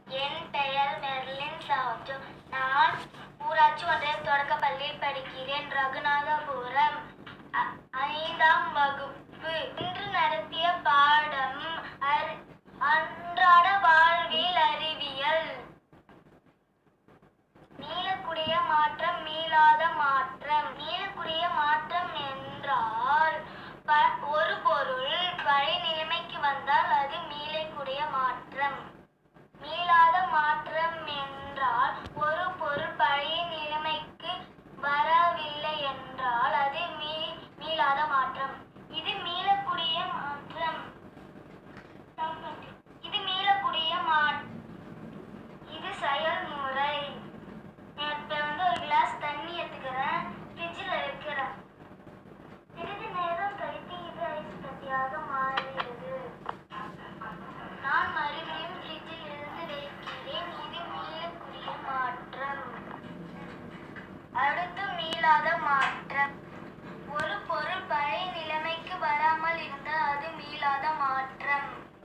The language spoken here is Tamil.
என் பெயர் மெர்லின் சாஜோ நான் ஊராட்சி ஒன்றிய தொடக்க பள்ளியில் படிக்கிறேன் ரகுநாதபுரம் அ- ஐந்தாம் வகுப்பு இன்று நடத்திய பாடம் அறி- அன்றாட வாழ்வில் அறிவியல் மீளக்கூடிய மாற்றம் மீளாத மாற்றம் மீளக்கூடிய மாற்றம் என்றால் ப- ஒரு பொருள் பழைய நிலைமைக்கு வந்தால் அது மீளக்கூடிய மாற்றம் மீளாத மாற்றம் என்றால் ஒரு பொருள் பழைய நிலைமைக்கு வரவில்லை என்றால் அது மீ மீளாத மாற்றம் இது மீளக்கூடிய மாற்றம் இது மீளக்கூடிய மா இது செயல்முறை இப்போ வந்து ஒரு கிளாஸ் தண்ணி எடுத்துக்கிறேன் ஃப்ரிட்ஜில் வைக்கிறேன் சிறிது நேரம் கழித்து இது ஐஸ் கட்டியாக மாறுகிறது நான் மறுபடியும் ஃப்ரிட்ஜில் இருந்து வைக்கிறேன் இது மீளக்கூடிய மாற்றம் அடுத்து மீளாத மாற்றம் ஒரு பொருள் பழைய நிலைமைக்கு வராமல் இருந்தால் அது மீளாத மாற்றம்